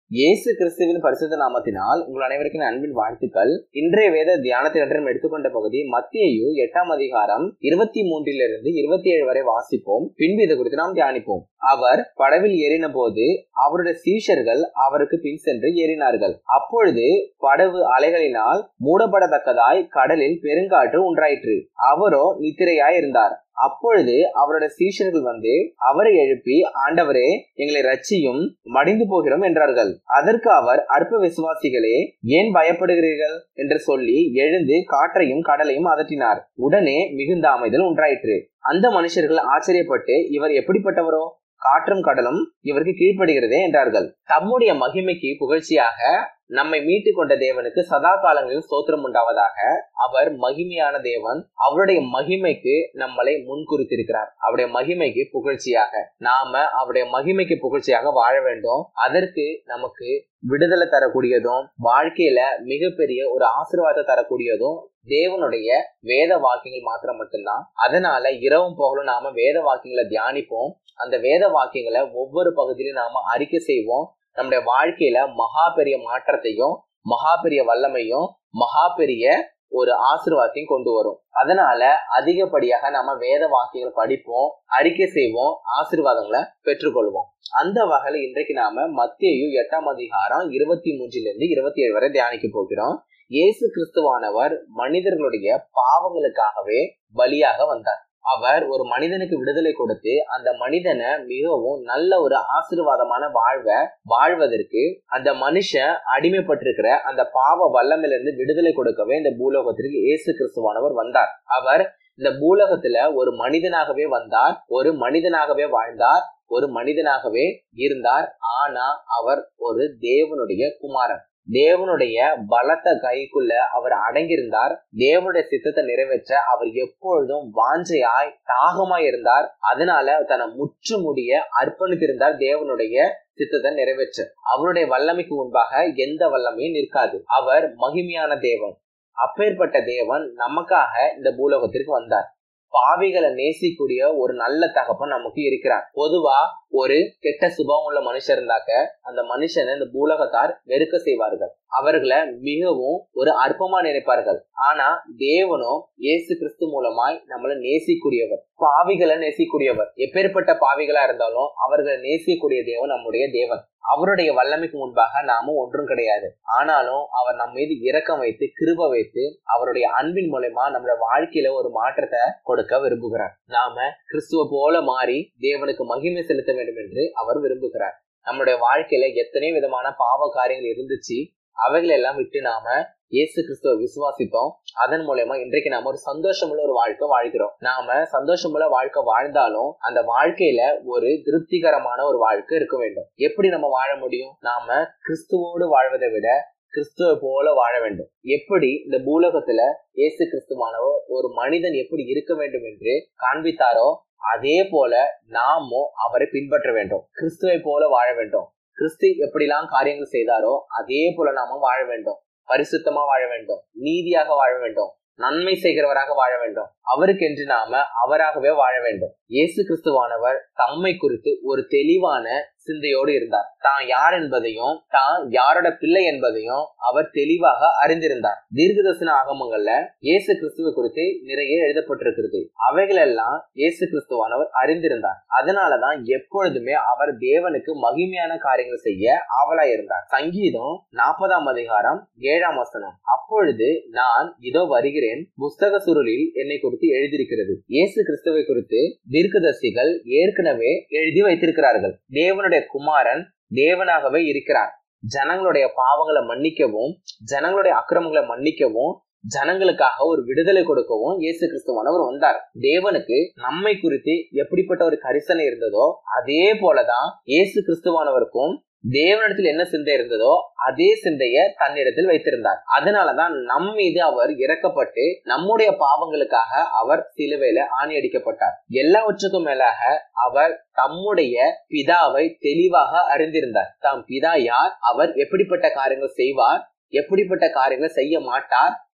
இயேசு கிறிஸ்துவின் பரிசுத்த நாமத்தினால் உங்கள் அனைவருக்கும் என் அன்பின் வாழ்த்துக்கள் இன்றைய வேத தியானத்தில் என்று எடுத்துக்கொண்ட பகுதி மத்தியு எட்டாம் அதிகாரம் இருபத்தி மூன்றிலிருந்து இருபத்தி ஏழு வரை வாசிப்போம் பின்பு இது குறித்து நாம் தியானிப்போம் அவர் படவில் ஏறின போது அவருடைய சீஷர்கள் அவருக்கு பின் சென்று ஏறினார்கள் அப்பொழுது படவு அலைகளினால் மூடப்படத்தக்கதாய் கடலில் பெருங்காற்று உண்டாயிற்று அவரோ நித்திரையாய் இருந்தார் அப்பொழுது அவருடைய சீஷர்கள் வந்து அவரை எழுப்பி ஆண்டவரே எங்களை ரட்சியும் மடிந்து போகிறோம் என்றார்கள் அதற்கு அவர் அற்ப விசுவாசிகளே ஏன் பயப்படுகிறீர்கள் என்று சொல்லி எழுந்து காற்றையும் கடலையும் அதட்டினார் உடனே மிகுந்த அமைதல் உண்டாயிற்று அந்த மனுஷர்கள் ஆச்சரியப்பட்டு இவர் எப்படிப்பட்டவரோ காற்றும் கடலும் இவருக்கு கீழ்ப்படுகிறதே என்றார்கள் தம்முடைய மகிமைக்கு புகழ்ச்சியாக நம்மை மீட்டு கொண்ட தேவனுக்கு சதா காலங்களில் ஸ்தோத்திரம் உண்டாவதாக அவர் மகிமையான தேவன் அவருடைய மகிமைக்கு நம்மளை முன்குறித்திருக்கிறார் அவருடைய மகிமைக்கு புகழ்ச்சியாக நாம அவருடைய மகிமைக்கு புகழ்ச்சியாக வாழ வேண்டும் அதற்கு நமக்கு விடுதலை தரக்கூடியதும் வாழ்க்கையில மிகப்பெரிய ஒரு ஆசீர்வாதத்தை தரக்கூடியதும் தேவனுடைய வேத வாக்கியங்கள் மாத்திரம் மட்டும்தான் அதனால இரவும் பகலும் நாம வேத வாக்கியங்களை தியானிப்போம் அந்த வேத வாக்கியங்களை ஒவ்வொரு பகுதியிலும் நாம அறிக்கை செய்வோம் நம்முடைய வாழ்க்கையில மகா பெரிய மாற்றத்தையும் மகா பெரிய வல்லமையும் மகா பெரிய ஒரு ஆசீர்வாதத்தையும் கொண்டு வரும் அதனால அதிகப்படியாக நம்ம வேத வாக்கியங்களை படிப்போம் அறிக்கை செய்வோம் ஆசீர்வாதங்களை பெற்றுக்கொள்வோம் அந்த வகையில இன்றைக்கு நாம மத்தியு எட்டாம் அதிகாரம் இருபத்தி மூன்றுல இருந்து இருபத்தி ஏழு வரை தியானிக்க போகிறோம் இயேசு கிறிஸ்துவானவர் மனிதர்களுடைய பாவங்களுக்காகவே பலியாக வந்தார் அவர் ஒரு மனிதனுக்கு விடுதலை கொடுத்து அந்த மனிதனை மிகவும் நல்ல ஒரு ஆசீர்வாதமான வாழ்வை வாழ்வதற்கு அந்த மனுஷன் அடிமைப்பட்டிருக்கிற அந்த பாவ வல்லமிலிருந்து விடுதலை கொடுக்கவே இந்த பூலோகத்திற்கு இயேசு கிறிஸ்துவானவர் வந்தார் அவர் இந்த பூலகத்துல ஒரு மனிதனாகவே வந்தார் ஒரு மனிதனாகவே வாழ்ந்தார் ஒரு மனிதனாகவே இருந்தார் ஆனா அவர் ஒரு தேவனுடைய குமாரன் தேவனுடைய பலத்த கைக்குள்ள அவர் அடங்கியிருந்தார் தேவனுடைய சித்தத்தை நிறைவேற்ற அவர் எப்பொழுதும் வாஞ்சையாய் தாகமாய் இருந்தார் அதனால தன்னை முற்று முடிய அர்ப்பணித்திருந்தார் தேவனுடைய சித்தத்தை நிறைவேற்ற அவருடைய வல்லமைக்கு முன்பாக எந்த வல்லமையும் நிற்காது அவர் மகிமையான தேவன் அப்பேற்பட்ட தேவன் நமக்காக இந்த பூலோகத்திற்கு வந்தார் பாவிகளை நேசிக்கூடிய ஒரு நல்ல தகப்பன் நமக்கு இருக்கிறார் பொதுவா ஒரு கெட்ட சுபாவம் உள்ள மனுஷன் இருந்தாக்க அந்த மனுஷனை இந்த பூலகத்தார் வெறுக்க செய்வார்கள் அவர்களை மிகவும் ஒரு அற்பமா நினைப்பார்கள் ஆனா தேவனோ இயேசு கிறிஸ்து மூலமாய் நம்மளை நேசிக்கூடியவர் பாவிகளை நேசிக்கூடியவர் எப்பேற்பட்ட பாவிகளா இருந்தாலும் அவர்களை நேசிக்கக்கூடிய தேவன் நம்முடைய தேவன் அவருடைய வல்லமைக்கு முன்பாக நாம ஒன்றும் கிடையாது ஆனாலும் அவர் நம்ம மீது இரக்கம் வைத்து கிருப வைத்து அவருடைய அன்பின் மூலயமா நம்மளோட வாழ்க்கையில ஒரு மாற்றத்தை கொடுக்க விரும்புகிறார் நாம கிறிஸ்துவ போல மாறி தேவனுக்கு மகிமை செலுத்த வேண்டும் என்று அவர் விரும்புகிறார் நம்மளுடைய வாழ்க்கையில எத்தனை விதமான பாவ காரியங்கள் இருந்துச்சு அவைகளை எல்லாம் விட்டு நாம இயேசு கிறிஸ்துவ விசுவாசித்தோம் அதன் மூலயமா இன்றைக்கு நாம ஒரு சந்தோஷமுள்ள ஒரு வாழ்க்கை வாழ்கிறோம் நாம சந்தோஷமுள்ள வாழ்க்கை வாழ்ந்தாலும் அந்த வாழ்க்கையில ஒரு திருப்திகரமான ஒரு வாழ்க்கை இருக்க வேண்டும் எப்படி நம்ம வாழ முடியும் நாம கிறிஸ்துவோடு வாழ்வதை விட கிறிஸ்துவ போல வாழ வேண்டும் எப்படி இந்த பூலகத்துல இயேசு கிறிஸ்துவானவர் ஒரு மனிதன் எப்படி இருக்க வேண்டும் என்று காண்பித்தாரோ அதே போல நாமும் அவரை பின்பற்ற வேண்டும் கிறிஸ்துவை போல வாழ வேண்டும் கிறிஸ்து எப்படிலாம் காரியங்கள் செய்தாரோ அதே போல நாம வாழ வேண்டும் பரிசுத்தமா வாழ வேண்டும் நீதியாக வாழ வேண்டும் நன்மை செய்கிறவராக வாழ வேண்டும் அவருக்கென்று நாம அவராகவே வாழ வேண்டும் இயேசு கிறிஸ்துவானவர் தம்மை குறித்து ஒரு தெளிவான சிந்தையோடு இருந்தார் தான் யார் என்பதையும் தான் யாரோட பிள்ளை என்பதையும் அவர் தெளிவாக அறிந்திருந்தார் தீர்க்கதர்சன ஆகமங்கள்ல இயேசு கிறிஸ்துவ குறித்து நிறைய எழுதப்பட்டிருக்கிறது அவைகளெல்லாம் இயேசு கிறிஸ்துவானவர் அறிந்திருந்தார் அதனாலதான் எப்பொழுதுமே அவர் தேவனுக்கு மகிமையான காரியங்கள் செய்ய ஆவலா இருந்தார் சங்கீதம் நாற்பதாம் அதிகாரம் ஏழாம் வசனம் அப்பொழுது நான் இதோ வருகிறேன் புஸ்தக சுருளில் என்னை குறித்து எழுதியிருக்கிறது இயேசு கிறிஸ்துவை குறித்து தீர்க்கதர்சிகள் ஏற்கனவே எழுதி வைத்திருக்கிறார்கள் தேவனுடைய குமாரன் தேவனாகவே இருக்கிறார் ஜனங்களுடைய பாவங்களை மன்னிக்கவும் ஜனங்களுடைய அக்கிரமங்களை மன்னிக்கவும் ஜனங்களுக்காக ஒரு விடுதலை கொடுக்கவும் இயேசு கிறிஸ்துவானவர் வந்தார் தேவனுக்கு நம்மை குறித்து எப்படிப்பட்ட ஒரு கரிசனை இருந்ததோ அதே போலதான் இயேசு கிறிஸ்துவானவருக்கும் தேவனிடத்தில் என்ன சிந்தை இருந்ததோ அதே சிந்தைய தன்னிடத்தில் வைத்திருந்தார் அதனாலதான் நம் மீது அவர் இறக்கப்பட்டு நம்முடைய பாவங்களுக்காக அவர் சிலுவையில ஆணி அடிக்கப்பட்டார் எல்லாவற்றுக்கும் மேலாக அவர் தம்முடைய பிதாவை தெளிவாக அறிந்திருந்தார் தாம் பிதா யார் அவர் எப்படிப்பட்ட காரியங்கள் செய்வார் எப்படிப்பட்ட காரியங்களை செய்ய மாட்டார்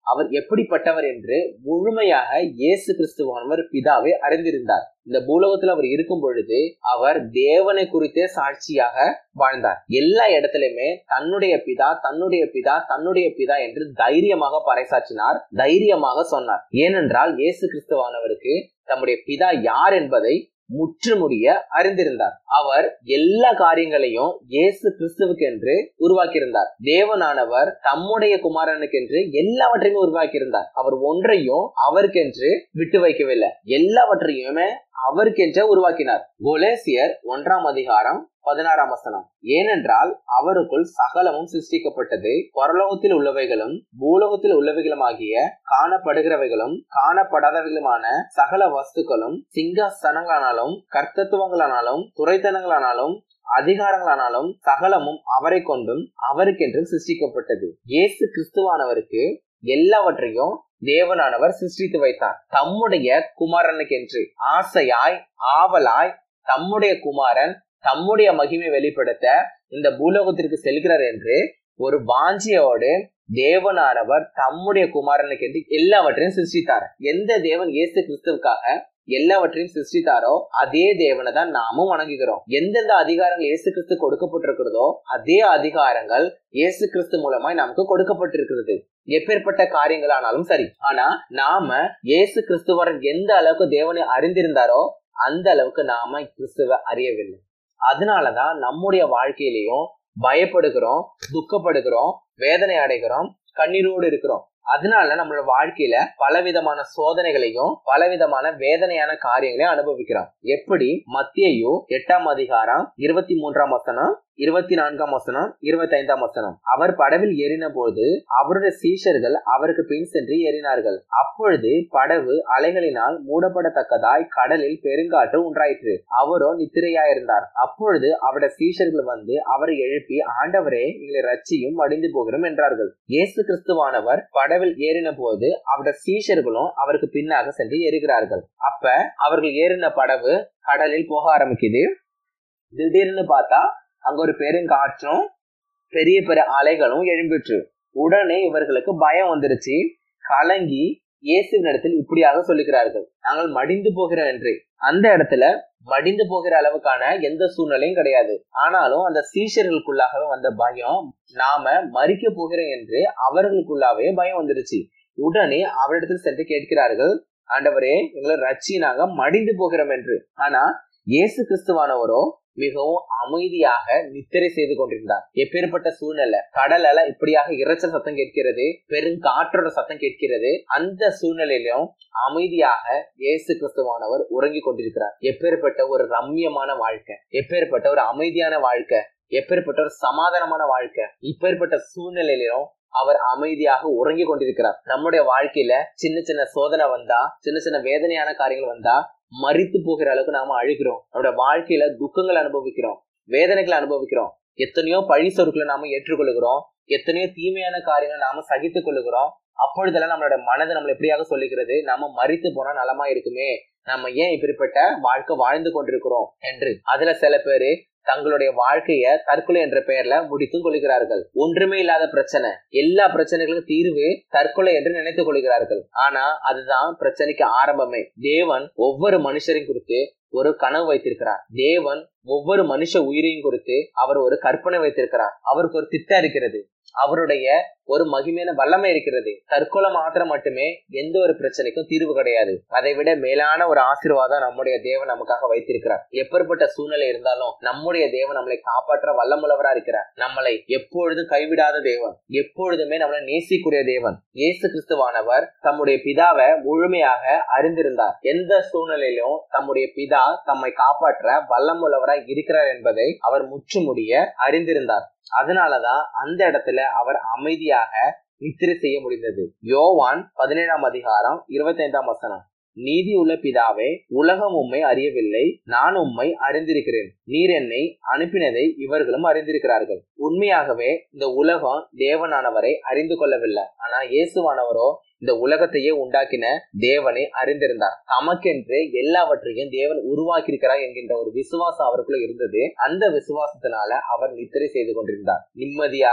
அவர் எப்படிப்பட்டவர் என்று முழுமையாக இயேசு கிறிஸ்துவானவர் பிதாவை அறிந்திருந்தார் இந்த பூலோகத்தில் அவர் இருக்கும் பொழுது அவர் தேவனை குறித்தே சாட்சியாக வாழ்ந்தார் எல்லா இடத்திலுமே தன்னுடைய பிதா தன்னுடைய பிதா தன்னுடைய பிதா என்று தைரியமாக பறைசாற்றினார் தைரியமாக சொன்னார் ஏனென்றால் இயேசு கிறிஸ்துவானவருக்கு தம்முடைய பிதா யார் என்பதை முற்றுமுடிய அறிந்திருந்தார் அவர் எல்லா காரியங்களையும் இயேசு கிறிஸ்துவுக்கு என்று உருவாக்கியிருந்தார் தேவனானவர் தம்முடைய குமாரனுக்கென்று எல்லாவற்றையுமே உருவாக்கியிருந்தார் அவர் ஒன்றையும் அவருக்கென்று விட்டு வைக்கவில்லை எல்லாவற்றையுமே அவருக்கென்ற உருவாக்கினார் கொலேசியர் ஒன்றாம் அதிகாரம் பதினாறாம் வசனம் ஏனென்றால் அவருக்குள் சகலமும் சிருஷ்டிக்கப்பட்டது பரலோகத்தில் உள்ளவைகளும் பூலோகத்தில் உள்ளவைகளுமாகிய காணப்படுகிறவைகளும் காணப்படாதவைகளுமான சகல வஸ்துக்களும் சிங்காசனங்களானாலும் கர்த்தத்துவங்களானாலும் துறைத்தனங்களானாலும் அதிகாரங்களானாலும் சகலமும் அவரை கொண்டும் அவருக்கென்றும் சிருஷ்டிக்கப்பட்டது இயேசு கிறிஸ்துவானவருக்கு எல்லாவற்றையும் தேவனானவர் சிருஷ்டித்து வைத்தார் தம்முடைய குமாரனுக்கென்று ஆசையாய் ஆவலாய் தம்முடைய குமாரன் தம்முடைய மகிமை வெளிப்படுத்த இந்த பூலோகத்திற்கு செல்கிறார் என்று ஒரு வாஞ்சியோடு தேவனானவர் தம்முடைய குமாரனுக்கு என்று எல்லாவற்றையும் சிருஷ்டித்தார் எந்த தேவன் இயேசு கிறிஸ்துவுக்காக எல்லாவற்றையும் சிருஷ்டித்தாரோ அதே தேவனை தான் நாமும் வணங்குகிறோம் எந்தெந்த அதிகாரங்கள் இயேசு கிறிஸ்து கொடுக்கப்பட்டிருக்கிறதோ அதே அதிகாரங்கள் இயேசு கிறிஸ்து மூலமாய் நமக்கு கொடுக்கப்பட்டிருக்கிறது எப்பேற்பட்ட காரியங்களானாலும் சரி ஆனா நாம இயேசு கிறிஸ்துவரன் எந்த அளவுக்கு தேவனை அறிந்திருந்தாரோ அந்த அளவுக்கு நாம கிறிஸ்துவ அறியவில்லை அதனாலதான் நம்முடைய வாழ்க்கையிலையும் பயப்படுகிறோம் துக்கப்படுகிறோம் வேதனை அடைகிறோம் கண்ணீரோடு இருக்கிறோம் அதனால நம்மளோட வாழ்க்கையில பலவிதமான சோதனைகளையும் பலவிதமான வேதனையான காரியங்களையும் அனுபவிக்கிறோம் எப்படி மத்தியு எட்டாம் அதிகாரம் இருபத்தி மூன்றாம் வசனம் இருபத்தி நான்காம் வசனம் இருபத்தி ஐந்தாம் வசனம் அவர் படவில் ஏறின போது அவருடைய சீஷர்கள் அவருக்கு பின் சென்று ஏறினார்கள் அப்பொழுது படவு அலைகளினால் மூடப்படத்தக்கதாய் கடலில் பெருங்காற்று உண்டாயிற்று அவரோ நித்திரையாயிருந்தார் அப்பொழுது அவருடைய சீஷர்கள் வந்து அவரை எழுப்பி ஆண்டவரே எங்களை ரச்சியும் மடிந்து போகிறோம் என்றார்கள் இயேசு கிறிஸ்துவானவர் படவில் ஏறின போது அவருடைய சீஷர்களும் அவருக்கு பின்னாக சென்று ஏறுகிறார்கள் அப்ப அவர்கள் ஏறின படவு கடலில் போக ஆரம்பிக்குது திடீர்னு பார்த்தா அங்க ஒரு பெருங்காற்றும் பெரிய பெரிய அலைகளும் எழும்பிற்று உடனே இவர்களுக்கு பயம் வந்துருச்சு கலங்கி இயேசுவின் இடத்தில் இப்படியாக சொல்லுகிறார்கள் நாங்கள் மடிந்து போகிறோம் என்று அந்த இடத்துல மடிந்து போகிற அளவுக்கான எந்த சூழ்நிலையும் கிடையாது ஆனாலும் அந்த சீஷர்களுக்குள்ளாகவே வந்த பயம் நாம மறிக்க போகிறோம் என்று அவர்களுக்குள்ளாவே பயம் வந்துருச்சு உடனே அவரிடத்தில் சென்று கேட்கிறார்கள் ஆண்டவரே எங்களை ரச்சி நாங்க மடிந்து போகிறோம் என்று ஆனா இயேசு கிறிஸ்துவானவரோ மிகவும் அமைதியாக நித்திரை செய்து கொண்டிருந்தார் எப்பேற்பட்ட சூழ்நிலை கடலால இப்படியாக இறைச்சல் சத்தம் கேட்கிறது பெருங்காற்றோட சத்தம் கேட்கிறது அந்த சூழ்நிலையிலும் அமைதியாக இயேசு கிறிஸ்துவானவர் உறங்கி கொண்டிருக்கிறார் எப்பேற்பட்ட ஒரு ரம்யமான வாழ்க்கை எப்பேற்பட்ட ஒரு அமைதியான வாழ்க்கை எப்பேற்பட்ட ஒரு சமாதானமான வாழ்க்கை இப்பேற்பட்ட சூழ்நிலையிலும் அவர் அமைதியாக உறங்கி கொண்டிருக்கிறார் நம்முடைய வாழ்க்கையில சின்ன சின்ன சோதனை வந்தா சின்ன சின்ன வேதனையான காரியங்கள் வந்தா மறித்து போகிற அளவுக்கு நாம அழுகிறோம் நம்மளோட வாழ்க்கையில துக்கங்கள் அனுபவிக்கிறோம் வேதனைகளை அனுபவிக்கிறோம் எத்தனையோ பழி சொற்களை நாம ஏற்றுக்கொள்ளுகிறோம் எத்தனையோ தீமையான காரியங்களை நாம சகித்துக் கொள்ளுகிறோம் அப்பொழுதெல்லாம் நம்மளோட மனது நம்மளை எப்படியாக சொல்லுகிறது நாம மறித்து போனா நலமா இருக்குமே நம்ம ஏன் இப்படிப்பட்ட வாழ்க்கை வாழ்ந்து கொண்டிருக்கிறோம் என்று அதுல சில பேரு தங்களுடைய வாழ்க்கைய தற்கொலை என்ற பெயர்ல முடித்தும் கொள்கிறார்கள் ஒன்றுமே இல்லாத பிரச்சனை எல்லா பிரச்சனைகளுக்கும் தீர்வு தற்கொலை என்று நினைத்துக் கொள்கிறார்கள் ஆனா அதுதான் பிரச்சனைக்கு ஆரம்பமே தேவன் ஒவ்வொரு மனுஷரையும் குறித்து ஒரு கனவு வைத்திருக்கிறார் தேவன் ஒவ்வொரு மனுஷ உயிரையும் குறித்து அவர் ஒரு கற்பனை வைத்திருக்கிறார் அவருக்கு ஒரு திட்டம் இருக்கிறது அவருடைய ஒரு மகிமையான வல்லமை இருக்கிறது தற்கொலை மாத்திரம் மட்டுமே எந்த ஒரு பிரச்சனைக்கும் தீர்வு கிடையாது அதை விட மேலான ஒரு ஆசீர்வாதம் நம்முடைய தேவன் நமக்காக வைத்திருக்கிறார் எப்பேற்பட்ட சூழ்நிலை இருந்தாலும் நம்முடைய தேவன் நம்மளை காப்பாற்ற வல்லமுள்ளவரா இருக்கிறார் நம்மளை எப்பொழுதும் கைவிடாத தேவன் எப்பொழுதுமே நம்மளை நேசிக்கூடிய தேவன் இயேசு கிறிஸ்துவானவர் தம்முடைய பிதாவை முழுமையாக அறிந்திருந்தார் எந்த சூழ்நிலையிலும் தம்முடைய பிதா தம்மை காப்பாற்ற வல்லமுள்ளவராய் இருக்கிறார் என்பதை அவர் முற்றுமுடிய அறிந்திருந்தார் அதனாலதான் அந்த இடத்துல அவர் அமைதியாக நித்திரை செய்ய முடிந்தது யோவான் பதினேழாம் அதிகாரம் இருபத்தி ஐந்தாம் வசனம் நீதி உள்ள பிதாவே உலகம் உம்மை அறியவில்லை நான் உம்மை அறிந்திருக்கிறேன் நீர் என்னை அனுப்பினதை இவர்களும் அறிந்திருக்கிறார்கள் உண்மையாகவே இந்த உலகம் தேவனானவரை அறிந்து கொள்ளவில்லை ஆனா இயேசுவானவரோ இந்த உலகத்தையே உண்டாக்கின தேவனை அறிந்திருந்தார் தமக்கென்று எல்லாவற்றையும் தேவன் உருவாக்கி இருக்கிறார் என்கின்ற ஒரு விசுவாசம் அவருக்குள்ள இருந்தது அந்த விசுவாசத்தினால அவர் நித்திரை செய்து கொண்டிருந்தார் நிம்மதியாக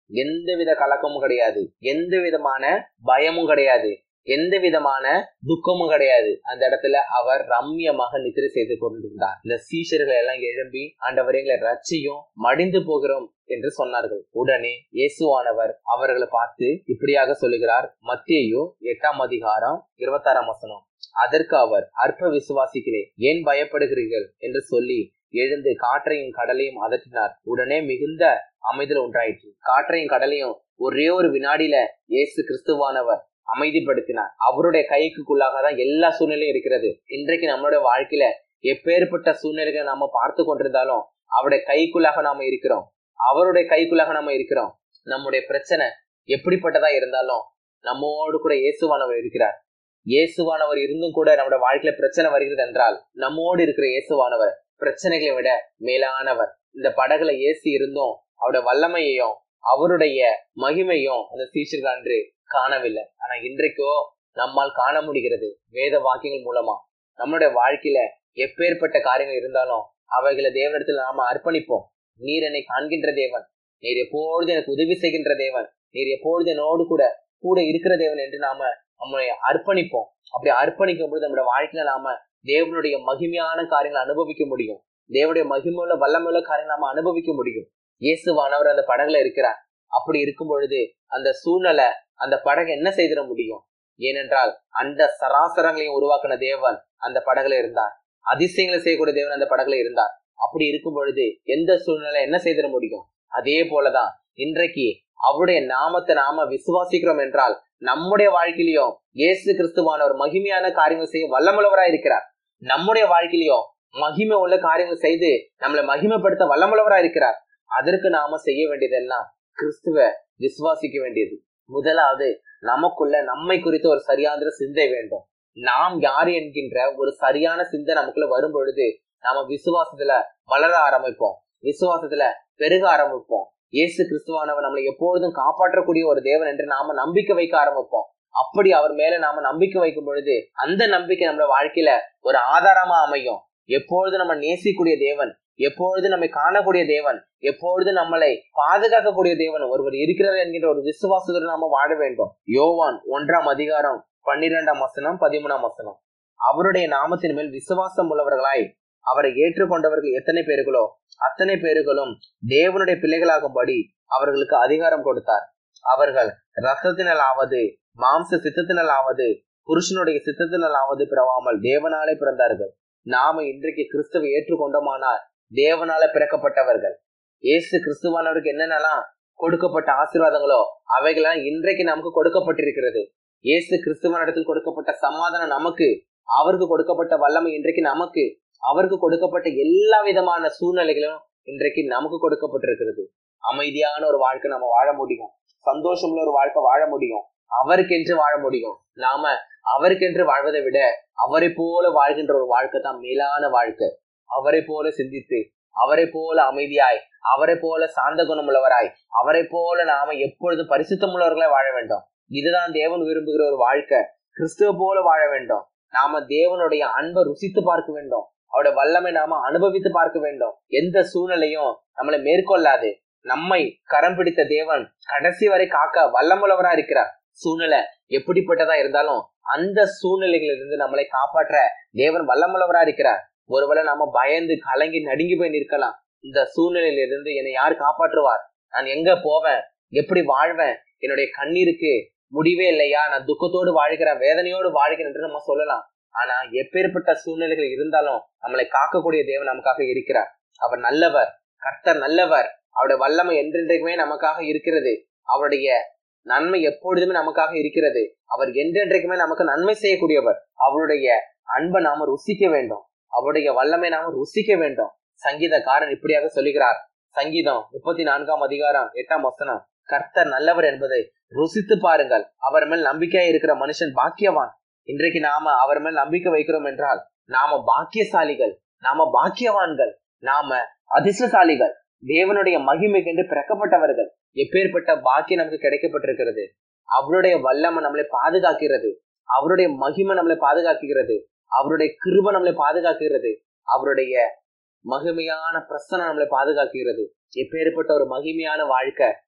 எந்தவித கலக்கமும் கிடையாது எந்த விதமான பயமும் கிடையாது எந்த விதமான துக்கமும் கிடையாது அந்த இடத்துல அவர் ரம்யமாக நித்திரை செய்து கொண்டிருந்தார் இந்த சீஷர்கள் எல்லாம் எழும்பி ஆண்டவரை எங்களை ரட்சியும் மடிந்து போகிறோம் என்று சொன்னார்கள் உடனே இயேசுவானவர் அவர்களை பார்த்து இப்படியாக சொல்லுகிறார் மத்தியோ எட்டாம் அதிகாரம் இருபத்தாறாம் வசனம் அதற்கு அவர் அற்ப விசுவாசிக்கிறே ஏன் பயப்படுகிறீர்கள் என்று சொல்லி எழுந்து காற்றையும் கடலையும் அதட்டினார் உடனே மிகுந்த அமைதல் உண்டாயிற்று காற்றையும் கடலையும் ஒரே ஒரு வினாடியில இயேசு கிறிஸ்துவானவர் அமைதிப்படுத்தினார் அவருடைய கைக்குள்ளாக தான் எல்லா சூழ்நிலையும் இருக்கிறது இன்றைக்கு நம்மளுடைய வாழ்க்கையில எப்பேற்பட்ட சூழ்நிலைகளை நாம பார்த்து கொண்டிருந்தாலும் அவருடைய கைக்குள்ளாக நாம இருக்கிறோம் அவருடைய கைக்குள்ளாக நாம இருக்கிறோம் நம்முடைய பிரச்சனை எப்படிப்பட்டதா இருந்தாலும் நம்மோடு கூட இயேசுவானவர் இருக்கிறார் இயேசுவானவர் இருந்தும் கூட நம்முடைய வாழ்க்கையில பிரச்சனை வருகிறது என்றால் நம்மோடு இருக்கிற இயேசுவானவர் பிரச்சனைகளை விட மேலானவர் இந்த படகுல இயேசு இருந்தும் அவருடைய வல்லமையையும் அவருடைய மகிமையும் அந்த சீஷர்கள் அன்று காணவில்லை ஆனா இன்றைக்கோ நம்மால் காண முடிகிறது வேத வாக்கியங்கள் மூலமா நம்மளுடைய வாழ்க்கையில எப்பேற்பட்ட காரியங்கள் இருந்தாலும் அவைகளை தேவனிடத்தில் நாம அர்ப்பணிப்போம் நீர் என்னை காண்கின்ற தேவன் நீர் எப்பொழுது எனக்கு உதவி செய்கின்ற தேவன் நீர் எப்பொழுது என்னோடு கூட கூட இருக்கிற தேவன் என்று நாம நம்மளை அர்ப்பணிப்போம் அப்படி அர்ப்பணிக்கும் போது நம்முடைய வாழ்க்கையில நாம தேவனுடைய மகிமையான காரியங்களை அனுபவிக்க முடியும் தேவனுடைய மகிமையுள்ள வல்லமையுள்ள காரியங்களை நாம அனுபவிக்க முடியும் இயேசுவானவர் அந்த படகுல இருக்கிறார் அப்படி இருக்கும் பொழுது அந்த சூழ்நிலை அந்த படகு என்ன செய்திட முடியும் ஏனென்றால் அந்த சராசரங்களையும் உருவாக்கின தேவன் அந்த படகுல இருந்தார் அதிசயங்களை செய்யக்கூடிய தேவன் அந்த படகுல இருந்தார் அப்படி இருக்கும் பொழுது எந்த சூழ்நிலை என்ன செய்திட முடியும் அதே போலதான் இன்றைக்கு அவருடைய நாமத்தை நாம விசுவாசிக்கிறோம் என்றால் நம்முடைய வாழ்க்கையிலையும் இயேசு கிறிஸ்துவானவர் மகிமையான காரியங்கள் செய்ய வல்லமுள்ளவராய் இருக்கிறார் நம்முடைய வாழ்க்கையிலையும் மகிமை உள்ள காரியங்கள் செய்து நம்மளை மகிமைப்படுத்த வல்லமுள்ளவராய் இருக்கிறார் அதற்கு நாம செய்ய வேண்டியதெல்லாம் கிறிஸ்துவ விசுவாசிக்க வேண்டியது முதலாவது நமக்குள்ள நம்மை குறித்த ஒரு சரியான சிந்தை வேண்டும் நாம் யார் என்கின்ற ஒரு சரியான சிந்தை நமக்குள்ள வரும் பொழுது நாம விசுவாசத்துல வளர ஆரம்பிப்போம் விசுவாசத்துல பெருக ஆரம்பிப்போம் இயேசு கிறிஸ்துவானவர் நம்மளை எப்பொழுதும் காப்பாற்றக்கூடிய ஒரு தேவன் என்று நாம நம்பிக்கை வைக்க ஆரம்பிப்போம் அப்படி அவர் மேல நாம நம்பிக்கை வைக்கும் பொழுது அந்த நம்பிக்கை நம்ம வாழ்க்கையில ஒரு ஆதாரமா அமையும் எப்பொழுது நம்ம நேசிக்கூடிய தேவன் எப்பொழுது நம்மை காணக்கூடிய தேவன் எப்பொழுது நம்மளை பாதுகாக்கக்கூடிய தேவன் ஒருவர் இருக்கிறார் என்கின்ற ஒரு விசுவாசத்துடன் நாம வாழ வேண்டும் யோவான் ஒன்றாம் அதிகாரம் பன்னிரெண்டாம் வசனம் பதிமூணாம் வசனம் அவருடைய நாமத்தின் மேல் விசுவாசம் உள்ளவர்களாய் அவரை ஏற்றுக்கொண்டவர்கள் எத்தனை பேர்களோ அத்தனை பேர்களும் தேவனுடைய பிள்ளைகளாகும்படி அவர்களுக்கு அதிகாரம் கொடுத்தார் அவர்கள் ரத்தத்தினால் ஆவது மாம்ச சித்தத்தினால் ஆவது புருஷனுடைய சித்தத்தினால் ஆவது பிறவாமல் தேவனாலே பிறந்தார்கள் நாம இன்றைக்கு கிறிஸ்துவை ஏற்றுக்கொண்டோமானால் தேவனால பிறக்கப்பட்டவர்கள் ஏசு கிறிஸ்துவானவருக்கு என்னென்னலாம் கொடுக்கப்பட்ட ஆசீர்வாதங்களோ அவைகளாம் இன்றைக்கு நமக்கு கொடுக்கப்பட்டிருக்கிறது ஏசு கிறிஸ்துவனிடத்தில் கொடுக்கப்பட்ட சமாதானம் நமக்கு அவருக்கு கொடுக்கப்பட்ட வல்லமை இன்றைக்கு நமக்கு அவருக்கு கொடுக்கப்பட்ட எல்லா விதமான சூழ்நிலைகளும் இன்றைக்கு நமக்கு கொடுக்கப்பட்டிருக்கிறது அமைதியான ஒரு வாழ்க்கை நம்ம வாழ முடியும் சந்தோஷமுள்ள ஒரு வாழ்க்கை வாழ முடியும் அவருக்கென்று வாழ முடியும் நாம அவருக்கென்று வாழ்வதை விட அவரை போல வாழ்கின்ற ஒரு வாழ்க்கை தான் மேலான வாழ்க்கை அவரை போல சிந்தித்து அவரை போல அமைதியாய் அவரை போல சாந்த குணமுள்ளவராய் அவரை போல நாம எப்பொழுதும் பரிசுத்தமுள்ளவர்களாய் வாழ வேண்டும் இதுதான் தேவன் விரும்புகிற ஒரு வாழ்க்கை கிறிஸ்துவ போல வாழ வேண்டும் நாம தேவனுடைய அன்பை ருசித்து பார்க்க வேண்டும் அவருடைய வல்லமை நாம அனுபவித்து பார்க்க வேண்டும் எந்த சூழ்நிலையும் நம்மளை மேற்கொள்ளாது நம்மை கரம் பிடித்த தேவன் கடைசி வரை காக்க வல்லமுள்ளவரா இருக்கிறார் சூழ்நிலை எப்படிப்பட்டதா இருந்தாலும் அந்த சூழ்நிலைகளிலிருந்து நம்மளை காப்பாற்ற தேவன் வல்லமுள்ளவரா இருக்கிறார் ஒருவேளை நாம பயந்து கலங்கி நடுங்கி போய் நிற்கலாம் இந்த சூழ்நிலையிலிருந்து என்னை யார் காப்பாற்றுவார் நான் எங்க போவேன் எப்படி வாழ்வேன் என்னுடைய கண்ணீருக்கு முடிவே இல்லையா நான் துக்கத்தோடு வாழ்கிறேன் வேதனையோடு வாழ்கிறேன் என்று நம்ம சொல்லலாம் ஆனா எப்பேற்பட்ட சூழ்நிலைகள் இருந்தாலும் நம்மளை காக்கக்கூடிய தேவன் நமக்காக இருக்கிறார் அவர் நல்லவர் கர்த்தர் நல்லவர் அவருடைய வல்லமை என்றென்றைக்குமே நமக்காக இருக்கிறது அவருடைய நன்மை எப்பொழுதுமே நமக்காக இருக்கிறது அவர் என்றென்றைக்குமே நமக்கு நன்மை செய்யக்கூடியவர் அவருடைய அன்பை நாம ருசிக்க வேண்டும் அவருடைய வல்லமை நாம ருசிக்க வேண்டும் சங்கீதக்காரன் இப்படியாக சொல்லுகிறார் சங்கீதம் முப்பத்தி நான்காம் அதிகாரம் எட்டாம் வசனம் கர்த்தர் நல்லவர் என்பதை ருசித்து பாருங்கள் அவர் மேல் நம்பிக்கையா இருக்கிற மனுஷன் பாக்கியவான் இன்றைக்கு நாம அவர் மேல் நம்பிக்கை வைக்கிறோம் என்றால் நாம பாக்கியசாலிகள் நாம பாக்கியவான்கள் நாம அதிர்ஷ்டசாலிகள் தேவனுடைய மகிமைக்கென்று பிறக்கப்பட்டவர்கள் எப்பேற்பட்ட பாக்கியம் நமக்கு கிடைக்கப்பட்டிருக்கிறது அவருடைய வல்லமை நம்மளை பாதுகாக்கிறது அவருடைய மகிமை நம்மளை பாதுகாக்கிறது அவருடைய கிருப நம்மளை பாதுகாக்கிறது அவருடைய மகிமையான பிரசனம் நம்மளை பாதுகாக்கிறது எப்பேற்பட்ட ஒரு மகிமையான வாழ்க்கை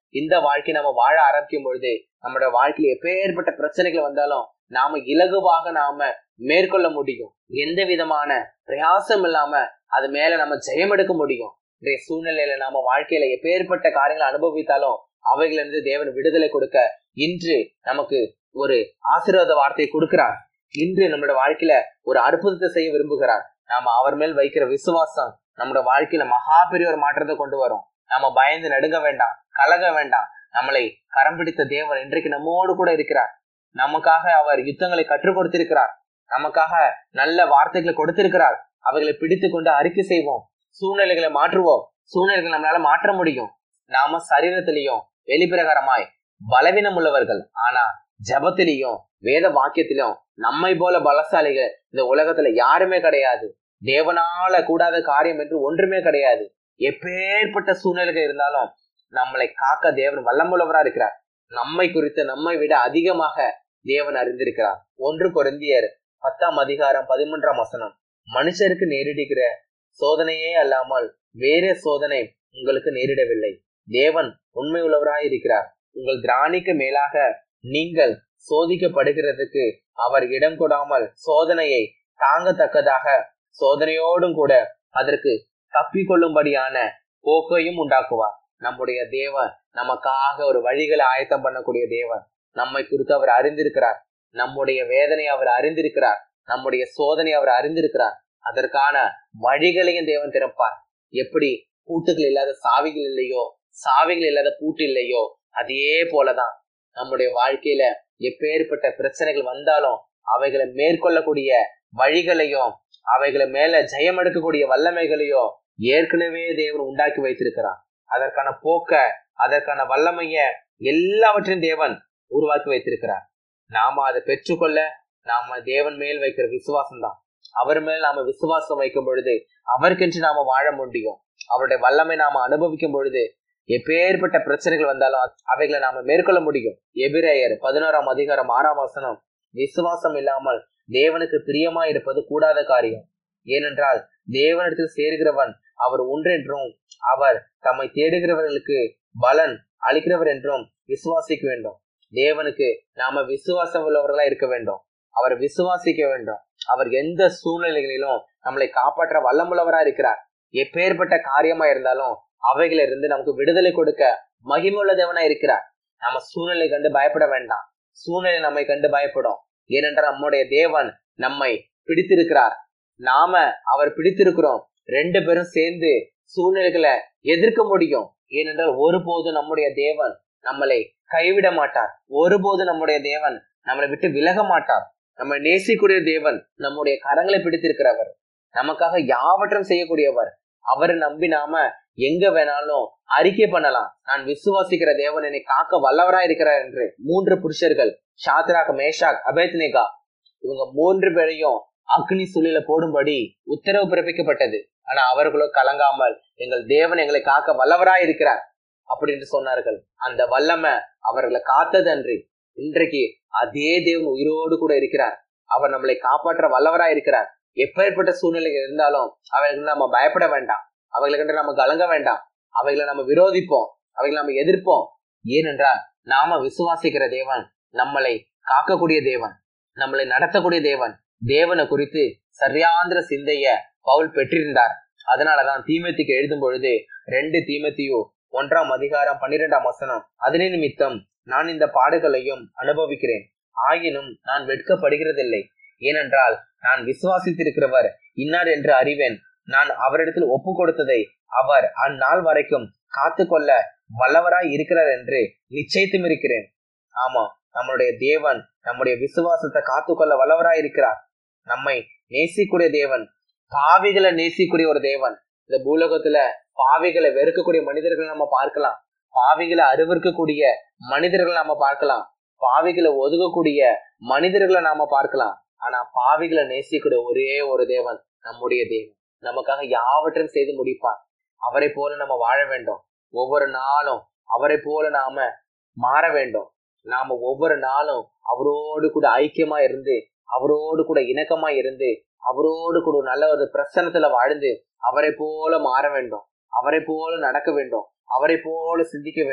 இந்த வாழ்க்கை நம்ம வாழ ஆரம்பிக்கும் பொழுது நம்மளோட வாழ்க்கையில எப்பேற்பட்ட பிரச்சனைகள் வந்தாலும் நாம இலகுவாக நாம மேற்கொள்ள முடியும் எந்த விதமான பிரயாசம் இல்லாம அது மேல நம்ம ஜெயம் எடுக்க முடியும் இன்றைய சூழ்நிலையில நாம வாழ்க்கையில எப்பேற்பட்ட காரியங்களை அனுபவித்தாலும் அவைகளிலிருந்து தேவன் விடுதலை கொடுக்க இன்று நமக்கு ஒரு ஆசீர்வாத வார்த்தையை கொடுக்கிறார் இன்று நம்மளோட வாழ்க்கையில ஒரு அற்புதத்தை செய்ய விரும்புகிறார் நாம அவர் மேல் வைக்கிற விசுவாசம் நம்மளோட வாழ்க்கையில மகா பெரிய ஒரு மாற்றத்தை கொண்டு வரும் நாம பயந்து நடுங்க வேண்டாம் கலக வேண்டாம் நம்மளை கரம் பிடித்த தேவன் இன்றைக்கு நம்மோடு கூட இருக்கிறார் நமக்காக அவர் யுத்தங்களை கற்றுக் கொடுத்திருக்கிறார் நமக்காக நல்ல வார்த்தைகளை கொடுத்திருக்கிறார் அவைகளை பிடித்து கொண்டு அறிக்கை செய்வோம் சூழ்நிலைகளை மாற்றுவோம் சூழ்நிலைகளை நம்மளால மாற்ற முடியும் நாம சரீரத்திலையும் வெளிப்பிரகாரமாய் பலவீனம் உள்ளவர்கள் ஆனா ஜபத்திலையும் வேத வாக்கியத்திலும் நம்மை போல பலசாலிகள் இந்த உலகத்துல யாருமே கிடையாது தேவனால கூடாத காரியம் என்று ஒன்றுமே கிடையாது எப்பேற்பட்ட சூழ்நிலைகள் இருந்தாலும் நம்மளை காக்க தேவன் வல்லமுள்ளவரா இருக்கிறார் நம்மை குறித்து நம்மை விட அதிகமாக தேவன் அறிந்திருக்கிறார் ஒன்று கொரிந்தியர் பத்தாம் அதிகாரம் பதிமூன்றாம் வசனம் மனுஷருக்கு நேரிடுகிற சோதனையே அல்லாமல் வேற சோதனை உங்களுக்கு நேரிடவில்லை தேவன் உண்மை உள்ளவராய் இருக்கிறார் உங்கள் திராணிக்கு மேலாக நீங்கள் சோதிக்கப்படுகிறதுக்கு அவர் இடம் கொடாமல் சோதனையை தாங்கத்தக்கதாக சோதனையோடும் கூட அதற்கு தப்பிக்கொள்ளும்படியான போக்கையும் உண்டாக்குவார் நம்முடைய தேவன் நமக்காக ஒரு வழிகளை ஆயத்தம் பண்ணக்கூடிய தேவன் நம்மை குறித்து அவர் அறிந்திருக்கிறார் நம்முடைய வேதனை அவர் அறிந்திருக்கிறார் நம்முடைய சோதனை அவர் அறிந்திருக்கிறார் அதற்கான வழிகளையும் தேவன் திறப்பார் எப்படி பூட்டுகள் இல்லாத சாவிகள் இல்லையோ சாவிகள் இல்லாத பூட்டு இல்லையோ அதே போலதான் நம்முடைய வாழ்க்கையில எப்பேற்பட்ட பிரச்சனைகள் வந்தாலும் அவைகளை மேற்கொள்ளக்கூடிய வழிகளையும் அவைகளை மேல ஜெயம் எடுக்கக்கூடிய வல்லமைகளையும் ஏற்கனவே தேவன் உண்டாக்கி வைத்திருக்கிறார் அதற்கான போக்க அதற்கான வல்லமைய எல்லாவற்றையும் தேவன் உருவாக்கி வைத்திருக்கிறார் நாம அதை பெற்றுக்கொள்ள நாம தேவன் மேல் வைக்கிற விசுவாசம் தான் அவர் மேல் நாம விசுவாசம் வைக்கும் பொழுது அவருக்கென்று நாம வாழ முடியும் அவருடைய வல்லமை நாம அனுபவிக்கும் பொழுது எப்பேற்பட்ட பிரச்சனைகள் வந்தாலும் அவைகளை நாம மேற்கொள்ள முடியும் எபிரேயர் பதினோராம் அதிகாரம் ஆறாம் வசனம் விசுவாசம் இல்லாமல் தேவனுக்கு பிரியமா இருப்பது கூடாத காரியம் ஏனென்றால் தேவனிடத்தில் சேர்கிறவன் அவர் ஒன்றென்றும் அவர் தம்மை தேடுகிறவர்களுக்கு பலன் அளிக்கிறவர் என்றும் விசுவாசிக்க வேண்டும் தேவனுக்கு நாம விசுவாசம் உள்ளவர்களா இருக்க வேண்டும் அவர் விசுவாசிக்க வேண்டும் அவர் எந்த சூழ்நிலைகளிலும் நம்மளை காப்பாற்ற வல்லமுள்ளவரா இருக்கிறார் எப்பேற்பட்ட காரியமா இருந்தாலும் அவைகள இருந்து நமக்கு விடுதலை கொடுக்க மகிமுள்ள தேவனா இருக்கிறார் நம்ம சூழ்நிலை கண்டு பயப்பட வேண்டாம் சூழ்நிலை நம்மை கண்டு பயப்படும் ஏனென்றால் நம்முடைய தேவன் நம்மை பிடித்திருக்கிறார் நாம அவர் பிடித்திருக்கிறோம் ரெண்டு பேரும் சேர்ந்து சூழ்நிலைகளை எதிர்க்க முடியும் ஏனென்றால் ஒருபோதும் நம்முடைய தேவன் நம்மளை கைவிட மாட்டார் ஒருபோதும் நம்முடைய தேவன் நம்மளை விட்டு விலக மாட்டார் நம்ம நேசிக்கூடிய தேவன் நம்முடைய கரங்களை பிடித்திருக்கிறவர் நமக்காக யாவற்றையும் செய்யக்கூடியவர் அவரை நம்பி நாம எங்க வேணாலும் அறிக்கை பண்ணலாம் நான் விசுவாசிக்கிற தேவன் என்னை காக்க வல்லவரா இருக்கிறார் என்று மூன்று புருஷர்கள் ஷாத்ராக் மேஷாக் அபேத்னேகா இவங்க மூன்று பேரையும் அக்னி சுழில போடும்படி உத்தரவு பிறப்பிக்கப்பட்டது ஆனா அவர்களோ கலங்காமல் எங்கள் தேவன் எங்களை காக்க வல்லவராய் இருக்கிறார் அப்படி என்று சொன்னார்கள் அந்த வல்லமை அவர்களை காத்தது அன்று இன்றைக்கு அதே தேவன் உயிரோடு கூட இருக்கிறார் அவர் நம்மளை காப்பாற்ற வல்லவராய் இருக்கிறார் எப்பேற்பட்ட சூழ்நிலைகள் இருந்தாலும் அவைகளுக்கு நம்ம பயப்பட வேண்டாம் அவைகளுக்கு நம்ம கலங்க வேண்டாம் அவைகளை நம்ம விரோதிப்போம் அவைகளை நம்ம எதிர்ப்போம் ஏனென்றால் நாம விசுவாசிக்கிற தேவன் நம்மளை காக்கக்கூடிய தேவன் நம்மளை நடத்தக்கூடிய தேவன் தேவனை குறித்து சரியாந்திர சிந்தைய பவுல் பெற்றிருந்தார் அதனாலதான் தீமத்திக்கு எழுதும் பொழுது ரெண்டு தீமத்தியோ ஒன்றாம் அதிகாரம் பன்னிரெண்டாம் வசனம் அதனே நிமித்தம் நான் இந்த பாடுகளையும் அனுபவிக்கிறேன் ஆயினும் நான் வெட்கப்படுகிறதில்லை ஏனென்றால் நான் விசுவாசித்திருக்கிறவர் இன்னார் என்று அறிவேன் நான் அவரிடத்தில் ஒப்பு கொடுத்ததை அவர் அந்நாள் வரைக்கும் காத்து கொள்ள வல்லவராய் இருக்கிறார் என்று நிச்சயித்தும் இருக்கிறேன் ஆமா நம்மளுடைய தேவன் நம்முடைய விசுவாசத்தை காத்துக்கொள்ள வல்லவராய் இருக்கிறார் நம்மை நேசிக்கூடிய தேவன் பாவிகளை நேசிக்கூடிய ஒரு தேவன் இந்த பூலோகத்துல பாவிகளை வெறுக்கக்கூடிய மனிதர்களை நம்ம பார்க்கலாம் பாவிகளை அருவருக்கக்கூடிய மனிதர்களை நாம பார்க்கலாம் பாவிகளை ஒதுக்கக்கூடிய மனிதர்களை நாம பார்க்கலாம் ஆனா பாவிகளை நேசிக்கூடிய ஒரே ஒரு தேவன் நம்முடைய தேவன் நமக்காக யாவற்றையும் செய்து முடிப்பார் அவரை போல நம்ம வாழ வேண்டும் ஒவ்வொரு நாளும் அவரை போல நாம மாற வேண்டும் நாம ஒவ்வொரு நாளும் அவரோடு கூட ஐக்கியமா இருந்து அவரோடு கூட இணக்கமா இருந்து அவரோடு கூட நல்ல ஒரு பிரசனத்துல வாழ்ந்து அவரை போல மாற வேண்டும் அவரை போல நடக்க வேண்டும் அவரை போல சிந்திக்க வேண்டும்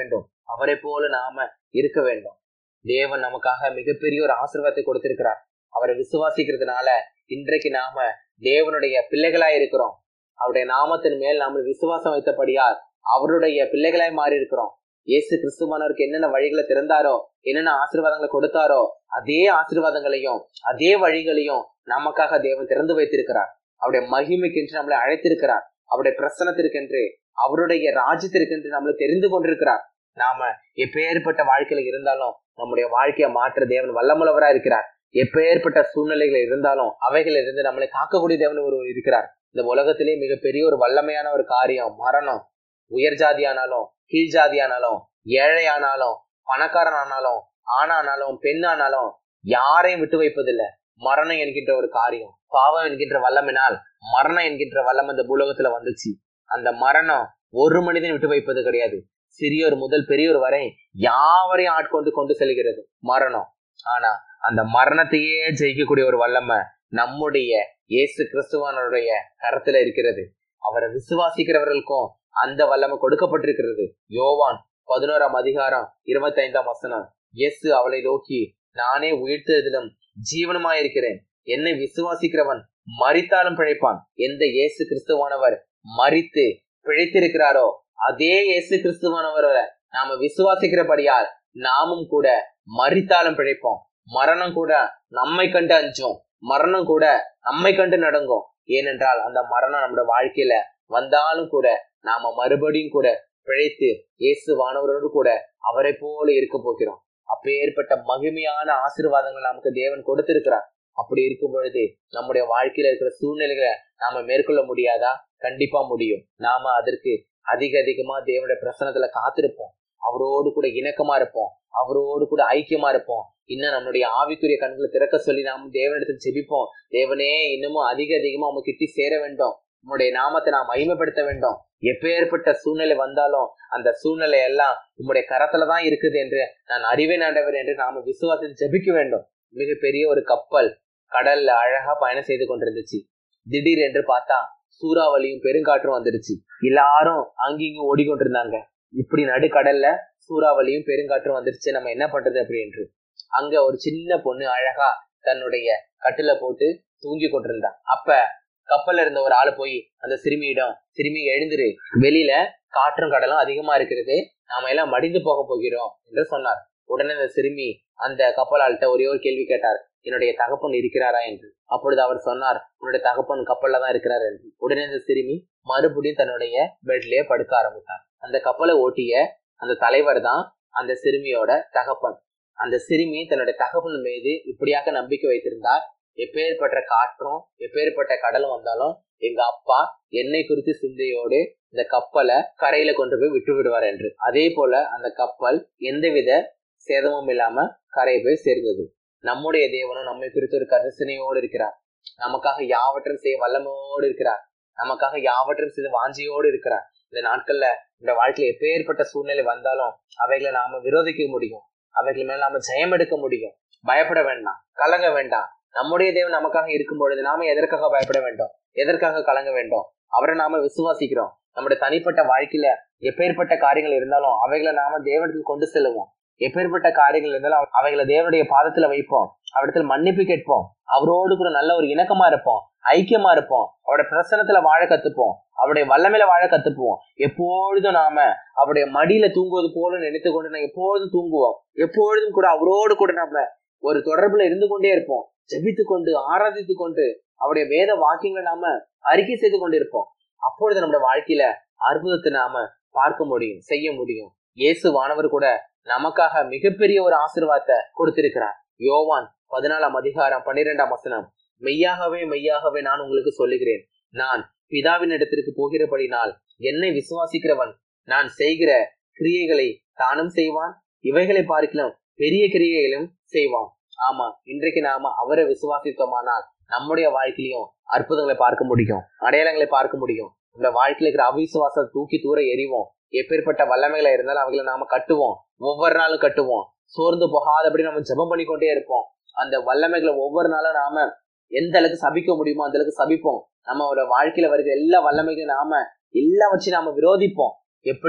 அவரை போல நாம இருக்க வேண்டும் தேவன் நமக்காக மிகப்பெரிய ஒரு ஆசீர்வாதத்தை கொடுத்திருக்கிறார் அவரை விசுவாசிக்கிறதுனால இன்றைக்கு நாம தேவனுடைய பிள்ளைகளாய் இருக்கிறோம் அவருடைய நாமத்தின் மேல் நாம விசுவாசம் வைத்தபடியால் அவருடைய பிள்ளைகளாய் மாறி இருக்கிறோம் இயேசு கிறிஸ்துவானவருக்கு என்னென்ன வழிகளை திறந்தாரோ என்னென்ன ஆசீர்வாதங்களை கொடுத்தாரோ அதே ஆசீர்வாதங்களையும் அதே வழிகளையும் நமக்காக தேவன் திறந்து வைத்திருக்கிறார் அவருடைய மகிமைக்கென்று நம்மளை அழைத்திருக்கிறார் அவருடைய பிரசனத்திற்கென்று அவருடைய ராஜ்யத்திற்கென்று நம்மளை தெரிந்து கொண்டிருக்கிறார் நாம எப்பேற்பட்ட வாழ்க்கையில இருந்தாலும் நம்முடைய வாழ்க்கையை மாற்ற தேவன் வல்லமுள்ளவரா இருக்கிறார் எப்பேற்பட்ட சூழ்நிலைகள் இருந்தாலும் அவைகள் இருந்து நம்மளை காக்கக்கூடிய தேவன் ஒரு இருக்கிறார் இந்த உலகத்திலே மிகப்பெரிய ஒரு வல்லமையான ஒரு காரியம் மரணம் உயர் ஜாதியானாலும் கீழ் ஜாதியானாலும் ஏழையானாலும் பணக்காரன் ஆனாலும் ஆணானாலும் பெண்ணானாலும் யாரையும் விட்டு வைப்பதில்லை மரணம் என்கின்ற ஒரு காரியம் பாவம் என்கின்ற வல்லமினால் மரணம் என்கின்ற வல்லம் அந்த பூலோகத்துல வந்துச்சு அந்த மரணம் ஒரு மனிதன் விட்டு வைப்பது கிடையாது சிறியோர் முதல் பெரியோர் வரை யாவரையும் ஆட்கொண்டு கொண்டு செல்கிறது மரணம் ஆனா அந்த மரணத்தையே ஜெயிக்கக்கூடிய ஒரு வல்லமை நம்முடைய இயேசு கிறிஸ்துவனுடைய கரத்துல இருக்கிறது அவரை விசுவாசிக்கிறவர்களுக்கும் அந்த வல்லமை கொடுக்கப்பட்டிருக்கிறது யோவான் பதினோராம் அதிகாரம் இருபத்தி ஐந்தாம் வசனம் இயேசு அவளை நோக்கி நானே உயிர்த்ததிலும் ஜீவனமாயிருக்கிறேன் என்னை விசுவாசிக்கிறவன் மறித்தாலும் பிழைப்பான் எந்த இயேசு கிறிஸ்துவானவர் மறித்து பிழைத்திருக்கிறாரோ அதே இயேசு கிறிஸ்துவானவரை நாம விசுவாசிக்கிறபடியால் நாமும் கூட மறித்தாலும் பிழைப்போம் மரணம் கூட நம்மை கண்டு அஞ்சும் மரணம் கூட நம்மை கண்டு நடங்கும் ஏனென்றால் அந்த மரணம் நம்முடைய வாழ்க்கையில வந்தாலும் கூட நாம மறுபடியும் கூட பிழைத்து இயேசு வானவரோடு கூட அவரை போல இருக்க போகிறோம் அப்பேற்பட்ட மகிமையான ஆசீர்வாதங்கள் நமக்கு தேவன் கொடுத்திருக்கிறார் அப்படி இருக்கும் பொழுது நம்முடைய வாழ்க்கையில இருக்கிற சூழ்நிலைகளை நாம மேற்கொள்ள முடியாதா கண்டிப்பா முடியும் நாம அதற்கு அதிக அதிகமா தேவனுடைய பிரசனத்துல காத்திருப்போம் அவரோடு கூட இணக்கமா இருப்போம் அவரோடு கூட ஐக்கியமா இருப்போம் இன்னும் நம்மளுடைய ஆவிக்குரிய கண்களை திறக்க சொல்லி நாம் தேவனிடத்தில் ஜெபிப்போம் தேவனே இன்னமும் அதிக அதிகமா உங்க கிட்டி சேர வேண்டும் உம்முடைய நாமத்தை நாம் மகிமைப்படுத்த வேண்டும் எப்பேற்பட்ட சூழ்நிலை வந்தாலும் அந்த சூழ்நிலை எல்லாம் உம்முடைய கரத்துல தான் இருக்குது என்று நான் அறிவேன் ஆண்டவர் என்று நாம விசுவாசத்தை ஜெபிக்க வேண்டும் மிகப்பெரிய ஒரு கப்பல் கடல்ல அழகா பயணம் செய்து கொண்டிருந்துச்சு திடீர் என்று பார்த்தா சூறாவளியும் பெருங்காற்றும் வந்துருச்சு எல்லாரும் அங்கிங்கும் ஓடிக்கொண்டிருந்தாங்க இப்படி நடுக்கடல்ல சூறாவளியும் பெருங்காற்றும் வந்துருச்சு நம்ம என்ன பண்றது அப்படி என்று அங்க ஒரு சின்ன பொண்ணு அழகா தன்னுடைய கட்டுல போட்டு தூங்கி கொண்டிருந்தா அப்ப கப்பல்ல இருந்த ஒரு ஆளு போய் அந்த சிறுமியிடம் சிறுமி எழுந்துரு வெளியில காற்றும் கடலும் அதிகமா இருக்கிறது நாம எல்லாம் மடிந்து போக போகிறோம் என்று சொன்னார் உடனே அந்த சிறுமி அந்த கப்பலாள்கிட்ட ஒரே ஒரு கேள்வி கேட்டார் என்னுடைய தகப்பன் இருக்கிறாரா என்று அப்பொழுது அவர் சொன்னார் உன்னுடைய தகப்பன் கப்பல்ல தான் இருக்கிறார் என்று உடனே அந்த சிறுமி மறுபடியும் தன்னுடைய பெட்லயே படுக்க ஆரம்பித்தார் அந்த கப்பலை ஓட்டிய அந்த தலைவர் தான் அந்த சிறுமியோட தகப்பன் அந்த சிறுமி தன்னுடைய தகப்பன் மீது இப்படியாக நம்பிக்கை வைத்திருந்தார் எப்பேற்பட்ட காற்றும் எப்பேற்பட்ட கடலும் வந்தாலும் எங்க அப்பா என்னை குறித்து சிந்தையோடு இந்த கப்பலை கரையில கொண்டு போய் விட்டு விடுவார் என்று அதே போல அந்த கப்பல் எந்தவித சேதமும் இல்லாம கரையை போய் சேர்ந்தது நம்முடைய தேவனும் நம்மை குறித்து ஒரு கரிசனையோடு இருக்கிறார் நமக்காக யாவற்றையும் செய்ய வல்லமையோடு இருக்கிறார் நமக்காக யாவற்றையும் செய்து வாஞ்சியோடு இருக்கிறார் இந்த நாட்கள்ல இந்த வாழ்க்கையில எப்பேற்பட்ட சூழ்நிலை வந்தாலும் அவைகளை நாம விரோதிக்க முடியும் அவைகள் மேல நாம ஜெயம் எடுக்க முடியும் பயப்பட வேண்டாம் கலங்க வேண்டாம் நம்முடைய தேவன் நமக்காக இருக்கும் பொழுது நாம எதற்காக பயப்பட வேண்டும் எதற்காக கலங்க வேண்டும் அவரை நாம விசுவாசிக்கிறோம் நம்முடைய தனிப்பட்ட வாழ்க்கையில எப்பேற்பட்ட காரியங்கள் இருந்தாலும் அவைகளை நாம தேவனத்தில் கொண்டு செல்லுவோம் எப்பேற்பட்ட காரியங்கள் இருந்தாலும் அவைகளை தேவனுடைய பாதத்துல வைப்போம் அவரிடத்தில் மன்னிப்பு கேட்போம் அவரோடு கூட நல்ல ஒரு இணக்கமா இருப்போம் ஐக்கியமா இருப்போம் அவருடைய பிரசனத்துல வாழ கத்துப்போம் அவருடைய வல்லமையில வாழ கத்துப்போம் எப்பொழுதும் நாம அவருடைய மடியில தூங்குவது போல நினைத்து கொண்டு நான் எப்பொழுதும் தூங்குவோம் எப்பொழுதும் கூட அவரோடு கூட நம்ம ஒரு தொடர்புல இருந்து கொண்டே இருப்போம் ஜெபித்து கொண்டு ஆராதித்து கொண்டு அவருடைய வேத வாக்கியங்களை நாம அறிக்கை செய்து கொண்டிருப்போம் அப்பொழுது நம்முடைய வாழ்க்கையில அற்புதத்தை நாம பார்க்க முடியும் செய்ய முடியும் இயேசு வானவர் கூட நமக்காக மிகப்பெரிய ஒரு ஆசிர்வாதத்தை கொடுத்திருக்கிறார் யோவான் பதினாலாம் அதிகாரம் பன்னிரெண்டாம் வசனம் மெய்யாகவே மெய்யாகவே நான் உங்களுக்கு சொல்லுகிறேன் நான் பிதாவின் இடத்திற்கு போகிறபடினால் என்னை விசுவாசிக்கிறவன் நான் செய்கிற கிரியைகளை தானும் செய்வான் இவைகளை பார்க்கலாம் பெரிய கிரியைகளும் செய்வான் ஆமா இன்றைக்கு நாம அவரை விசுவாசித்தோமானால் நம்முடைய வாழ்க்கையிலையும் அற்புதங்களை பார்க்க முடியும் அடையாளங்களை பார்க்க முடியும் இந்த வாழ்க்கையில இருக்கிற அவிசுவாசத்தை தூக்கி தூர எறிவோம் எப்பேற்பட்ட வல்லமைகளை இருந்தாலும் அவைகளை நாம கட்டுவோம் ஒவ்வொரு நாளும் கட்டுவோம் சோர்ந்து போகாதபடி நம்ம ஜெபம் பண்ணிக்கொண்டே இருப்போம் அந்த வல்லமைகளை ஒவ்வொரு நாளும் நாம எந்த அளவுக்கு சபிக்க முடியுமோ அந்த அளவுக்கு சபிப்போம் நம்மளோட வாழ்க்கையில வருகிற எல்லா வல்லமைகளையும் நாம எல்லாம் வச்சு நாம விரோதிப்போம் எப்படி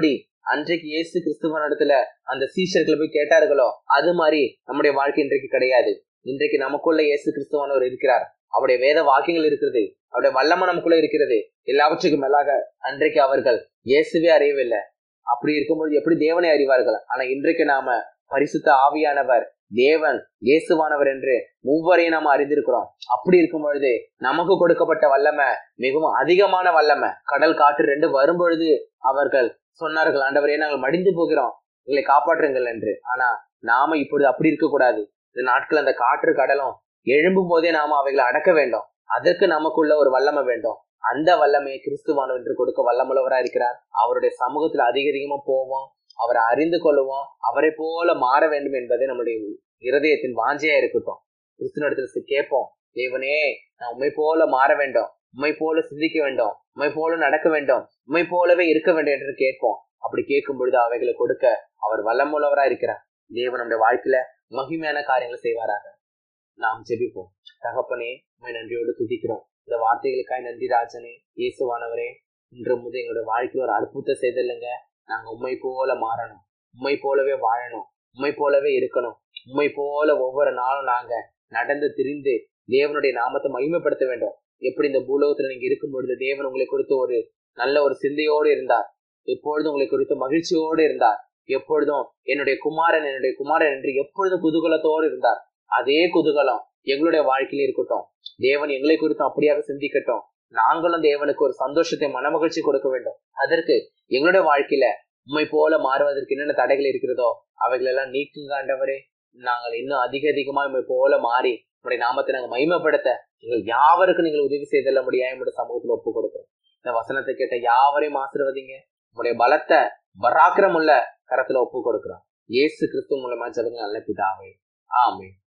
அன்றைக்கு இயேசு கிறிஸ்துவ இடத்துல அந்த சீஷர்களை போய் கேட்டார்களோ அது மாதிரி நம்முடைய வாழ்க்கை இன்றைக்கு கிடையாது இன்றைக்கு நமக்குள்ள இயேசு கிறிஸ்துவானவர் இருக்கிறார் அவருடைய வேத வாக்கியங்கள் இருக்கிறது அவருடைய வல்லம நமக்குள்ள இருக்கிறது எல்லாவற்றுக்கும் மேலாக அன்றைக்கு அவர்கள் இயேசுவே அறியவில்லை அப்படி இருக்கும்பொழுது எப்படி தேவனை அறிவார்கள் ஆனா இன்றைக்கு நாம பரிசுத்த ஆவியானவர் தேவன் இயேசுவானவர் என்று மூவரையும் நாம அறிந்திருக்கிறோம் அப்படி இருக்கும் பொழுது நமக்கு கொடுக்கப்பட்ட வல்லமை மிகவும் அதிகமான வல்லமை கடல் காற்று ரெண்டு வரும்பொழுது அவர்கள் சொன்னார்கள் ஆண்டவரே நாங்கள் மடிந்து போகிறோம் எங்களை காப்பாற்றுங்கள் என்று ஆனா நாம இப்பொழுது அப்படி இருக்க கூடாது இந்த நாட்கள் அந்த காற்று கடலும் எழும்பும் போதே நாம அவைகளை அடக்க வேண்டும் அதற்கு நமக்குள்ள ஒரு வல்லமை வேண்டும் அந்த வல்லமையை கிறிஸ்துவானவர் என்று கொடுக்க வல்லமுள்ளவரா இருக்கிறார் அவருடைய சமூகத்துல அதிக அதிகமா போவோம் அவரை அறிந்து கொள்ளுவோம் அவரை போல மாற வேண்டும் என்பதே நம்முடைய இருதயத்தின் வாஞ்சையா இருக்கட்டும் கிறிஸ்துவ கேட்போம் தேவனே நான் உண்மை போல மாற வேண்டும் உண்மை போல சிந்திக்க வேண்டும் உண்மை போல நடக்க வேண்டும் உண்மை போலவே இருக்க வேண்டும் என்று கேட்போம் அப்படி கேட்கும் பொழுது அவைகளை கொடுக்க அவர் வல்லமுள்ளவரா இருக்கிறார் தேவன் நம்முடைய வாழ்க்கையில மகிமையான காரியங்களை செய்வாராக நாம் ஜெபிப்போம் தகப்பனே உண்மை நன்றியோடு துதிக்கிறோம் இந்த வார்த்தைகளுக்காய் நன்றி ராஜனே இயேசுவானவரே இன்று முதல் எங்களுடைய வாழ்க்கையில் ஒரு அற்புதத்தை செய்தில்லைங்க நாங்க உண்மை போல மாறணும் உண்மை போலவே வாழணும் உண்மை போலவே இருக்கணும் உண்மை போல ஒவ்வொரு நாளும் நாங்க நடந்து திரிந்து தேவனுடைய நாமத்தை மகிமைப்படுத்த வேண்டும் எப்படி இந்த பூலோகத்துல நீங்க இருக்கும் பொழுது தேவன் உங்களை குறித்து ஒரு நல்ல ஒரு சிந்தையோடு இருந்தார் எப்பொழுதும் உங்களை குறித்து மகிழ்ச்சியோடு இருந்தார் எப்பொழுதும் என்னுடைய குமாரன் என்னுடைய குமாரன் என்று எப்பொழுதும் குதூகலத்தோடு இருந்தார் அதே குதூகலம் எங்களுடைய வாழ்க்கையில இருக்கட்டும் தேவன் எங்களை குறித்து அப்படியாக சிந்திக்கட்டும் நாங்களும் தேவனுக்கு ஒரு சந்தோஷத்தை மனமகிழ்ச்சி கொடுக்க வேண்டும் அதற்கு எங்களுடைய வாழ்க்கையில உண்மை போல மாறுவதற்கு என்னென்ன தடைகள் இருக்கிறதோ அவைகள் எல்லாம் நீக்குங்க ஆண்டவரே நாங்கள் இன்னும் அதிக அதிகமா உண்மை போல மாறி உங்களுடைய நாமத்தை நாங்கள் மகிமைப்படுத்த எங்கள் யாவருக்கும் நீங்கள் உதவி செய்தல்ல முடியாது என்னுடைய சமூகத்தில் ஒப்பு கொடுக்கிறோம் இந்த வசனத்தை கேட்ட யாவரையும் ஆசிர்வதிங்க உங்களுடைய பலத்தை பராக்கிரமுள்ள கரத்துல ஒப்பு கொடுக்கிறோம் இயேசு கிறிஸ்து மூலமா ஜபங்க நல்ல பிதாவே ஆமே